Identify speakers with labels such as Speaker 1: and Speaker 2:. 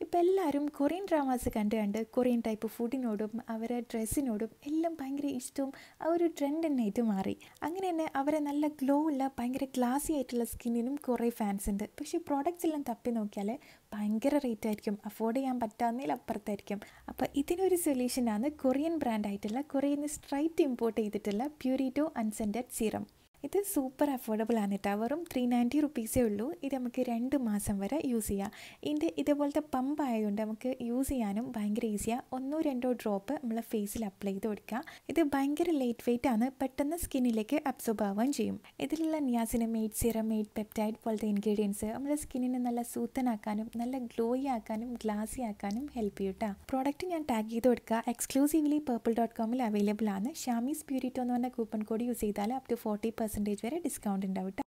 Speaker 1: ഇപ്പോൾ എല്ലാവരും Korean dramas കണ്ട് കണ്ട് കൊറിയൻ ടൈപ്പ് ഫുഡിനോടും അവരെ ഡ്രസ്സിനോടും എല്ലാം ഭയങ്കര ഇഷ്ടവും ആ ഒരു ട്രെൻഡ് തന്നെ ആയിട്ട് മാറി അങ്ങനെ തന്നെ അവരെ നല്ല ഗ്ലോ ഉള്ള ഭയങ്കര ഗ്ലാസി ആയിട്ടുള്ള സ്കിന്നിനും കുറേ ഫാൻസ് ഉണ്ട് പക്ഷേ പ്രോഡക്റ്റ്സ് എല്ലാം തപ്പി നോക്കിയാൽ ഭയങ്കര റേറ്റ് ആയിരിക്കും അഫോർഡ് ചെയ്യാൻ പറ്റാവുന്നതിൽ അപ്പുറത്തായിരിക്കും അപ്പോൾ ഇതിനൊരു സൊല്യൂഷനാണ് കൊറിയൻ ബ്രാൻഡായിട്ടുള്ള കൊറിയൻ സ്ട്രൈറ്റ് ഇമ്പോർട്ട് ചെയ്തിട്ടുള്ള പ്യൂരിറ്റോ അൺസെൻറ്റഡ് സീറം ഇത് സൂപ്പർ അഫോർഡബിൾ ആണ് കേട്ടോ വെറും ത്രീ നയൻറ്റി റുപ്പീസേ ഉള്ളൂ ഇത് നമുക്ക് രണ്ട് മാസം വരെ യൂസ് ചെയ്യാം ഇതിൻ്റെ ഇതേപോലത്തെ പമ്പ് ആയതുകൊണ്ട് നമുക്ക് യൂസ് ചെയ്യാനും ഭയങ്കര ഈസിയാണ് ഒന്നോ രണ്ടോ ഡ്രോപ്പ് നമ്മളെ ഫേസിൽ അപ്ലൈ ചെയ്ത് കൊടുക്കുക ഇത് ഭയങ്കര ലൈറ്റ് വെയിറ്റ് ആണ് പെട്ടെന്ന് സ്കിന്നിലേക്ക് അബ്സോർബ് ആവുകയും ചെയ്യും ഇതിലുള്ള നിയാസിനമേറ്റ് സിറമേറ്റ് പെപ്റ്റൈഡ് പോലത്തെ ഇൻഗ്രീഡിയൻസ് നമ്മുടെ സ്കിന്നിനെ നല്ല സൂത്തനാക്കാനും നല്ല ഗ്ലോയി ആക്കാനും ഗ്ലാസി ആക്കാനും ഹെൽപ്പ് ചെയ്യും കേട്ടോ പ്രോഡക്റ്റ് ഞാൻ ടാഗ് ചെയ്ത് കൊടുക്കുക എക്സ്ക്ലൂസീവ്ലി പേർപ്പിൾ ഡോട്ട് കോമിൽ അവൈലബിൾ ആണ് ഷാമീസ് പ്യൂരിറ്റോ എന്ന് പറഞ്ഞ കൂപ്പൺ കോഡ് യൂസ് ചെയ്താൽ അപ് ടു ഫോർട്ടി പെർസെൻറ്റേജ് വരെ ഡിസ്കൗണ്ട് ഉണ്ടാവും ട്ടോ.